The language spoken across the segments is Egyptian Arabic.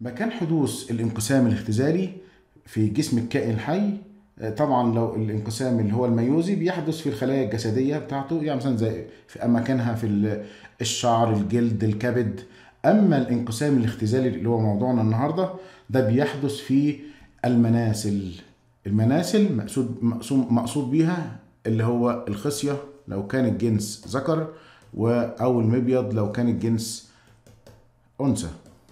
مكان حدوث الانقسام الاختزالي في جسم الكائن الحي آه، طبعا لو الانقسام اللي هو الميوزي بيحدث في الخلايا الجسديه بتاعته يعني مثلا زي في اماكنها في ال- الشعر الجلد الكبد اما الانقسام الاختزالي اللي هو موضوعنا النهارده ده بيحدث في المناسل المناسل مقصود مقصود مقصود بيها اللي هو الخصيه لو كان الجنس ذكر و- او المبيض لو كان الجنس انثى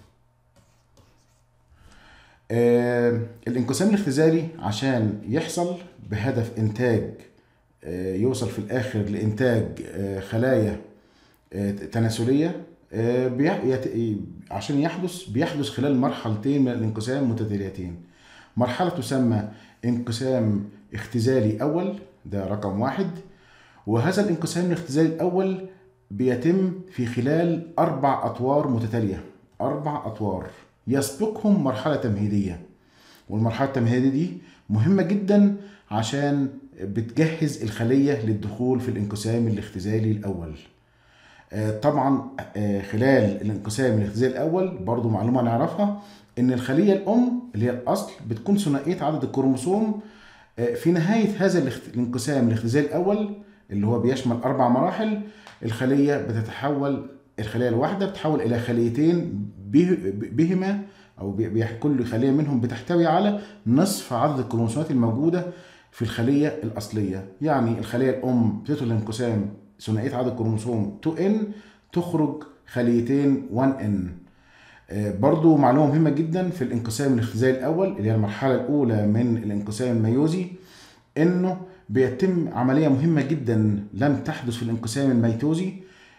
آه، الانقسام الاختزالي عشان يحصل بهدف انتاج آه، يوصل في الاخر لانتاج آه، خلايا آه، تناسليه آه، بيح- يت- عشان يحدث بيحدث خلال مرحلتين من الانقسام متتاليتين مرحله تسمى انقسام اختزالي اول ده رقم واحد وهذا الانقسام الاختزالي الاول بيتم في خلال اربع اطوار متتاليه اربع اطوار يسبقهم مرحله تمهيديه والمرحله التمهيديه دي مهمه جدا عشان بتجهز الخليه للدخول في الانقسام الاختزالي الاول آه، طبعا آه، خلال الانقسام الاختزالي الاول برضو معلومه نعرفها ان الخليه الام اللي هي الاصل بتكون ثنائيه عدد الكروموسوم آه، في نهايه هذا الاخت- الانقسام الاختزالي الاول اللي هو بيشمل اربع مراحل الخليه بتتحول الخليه الواحده بتتحول الى خليتين به- بهما او بي- بي- كل خليه منهم بتحتوي على نصف عدد الكروموسومات الموجوده في الخليه الاصليه يعني الخليه الام بتدخل الانقسام ثنائيه عدد الكروموسوم 2n تخرج خليتين 1n آه، برضو معلومة مهمة جدا في الانقسام الاختزالي الأول اللي هي المرحلة الأولى من الانقسام الميوزي إنه بيتم عملية مهمة جدا لم تحدث في الانقسام الميتوزي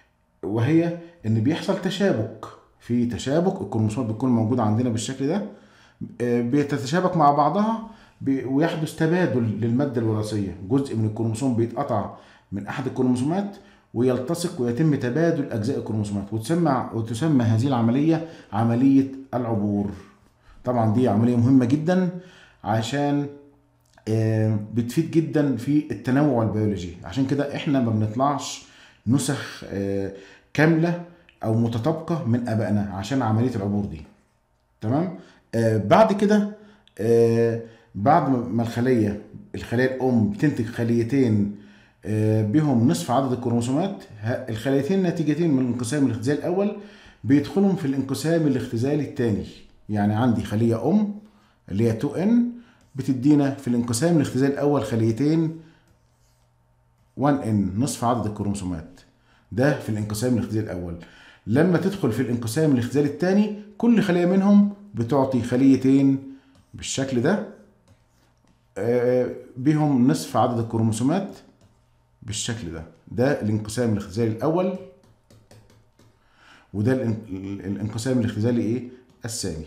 وهي إن بيحصل تشابك في تشابك الكروموسومات بتكون موجودة عندنا بالشكل ده آه، بتتشابك مع بعضها بي- ويحدث تبادل للمادة الوراثية جزء من الكروموسوم بيتقطع من أحد الكروموسومات ويلتصق ويتم تبادل أجزاء الكروموسومات وتسمى وتسمى هذه العملية عملية العبور طبعا دي عملية مهمة جدا عشان آه، بتفيد جدا في التنوع البيولوجي عشان كده احنا ما بنطلعش نسخ آه، كاملة او متطابقة من ابائنا عشان عملية العبور دي تمام آه بعد كده آه بعد ما الخلية الخلية الام بتنتج خليتين آه بهم نصف عدد الكروموسومات ه- الخليتين نتيجتين من الانقسام الاختزالي الاول بيدخلهم في الانقسام الاختزالي الثاني يعني عندي خلية ام اللي هي 2n بتدينا في الانقسام الاختزالي الاول خليتين 1n نصف عدد الكروموسومات ده في الانقسام الاختزالي الاول لما تدخل في الانقسام الاختزالي الثاني كل خليه منهم بتعطي خليتين بالشكل ده آه، بهم نصف عدد الكروموسومات بالشكل ده ده الانقسام الاختزالي الاول وده الان- الانقسام الاختزالي ايه الثاني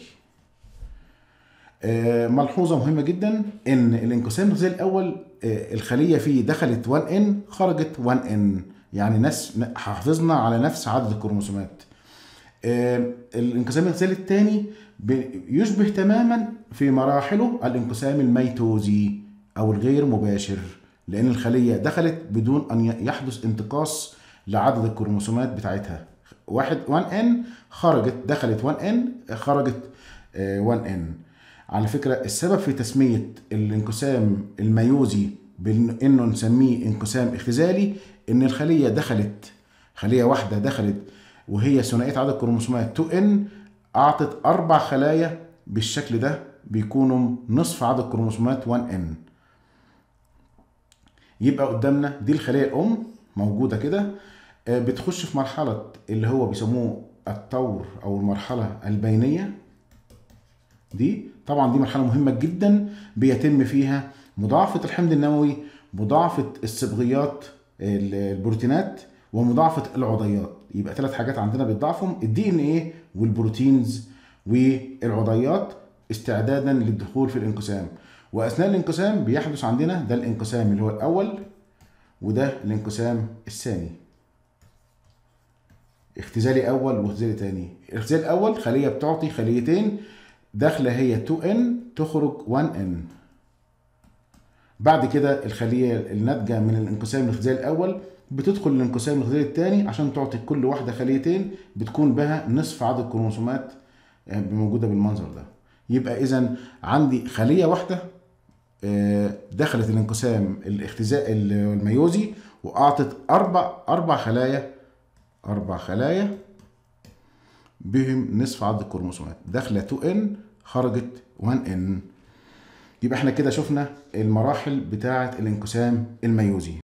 آه، ملحوظة مهمة جدا ان الانقسام الاختزالي الاول آه، الخلية فيه دخلت 1n خرجت 1n يعني نفس حافظنا على نفس عدد الكروموسومات آه، الانقسام الاختزالي الثاني يشبه تماما في مراحله الانقسام الميتوزي او الغير مباشر لان الخليه دخلت بدون ان يحدث انتقاص لعدد الكروموسومات بتاعتها واحد 1n خرجت دخلت 1n خرجت آه، 1n على فكره السبب في تسميه الانقسام الميوزي بانه نسميه انقسام اختزالي ان الخليه دخلت خليه واحده دخلت وهي ثنائيه عدد الكروموسومات 2n اعطت اربع خلايا بالشكل ده بيكونوا نصف عدد الكروموسومات 1n يبقى قدامنا دي الخليه الام موجوده كده آه، بتخش في مرحله اللي هو بيسموه الطور او المرحله البينيه دي طبعا دي مرحله مهمه جدا بيتم فيها مضاعفه الحمض النووي مضاعفه الصبغيات ال- البروتينات ومضاعفه العضيات يبقى ثلاث حاجات عندنا بيتضاعفهم الدي ان ايه والبروتينز والعضيات استعدادا للدخول في الانقسام واثناء الانقسام بيحدث عندنا ده الانقسام اللي هو الاول وده الانقسام الثاني اختزالي اول واختزالي تاني الاختزال الاول خليه بتعطي خليتين داخله هي 2n تخرج 1n بعد كده الخليه الناتجه من الانقسام الاختزالي الاول بتدخل الانقسام الاختزالي الثاني عشان تعطي كل واحده خليتين بتكون بها نصف عدد الكروموسومات موجوده بالمنظر ده يبقى اذا عندي خليه واحده آه، دخلت الانقسام الاختزاء الميوزي واعطت اربع اربع خلايا اربع خلايا بهم نصف عدد الكروموسومات داخله 2 ان خرجت 1 ان يبقى احنا كده شفنا المراحل بتاعه الانقسام الميوزي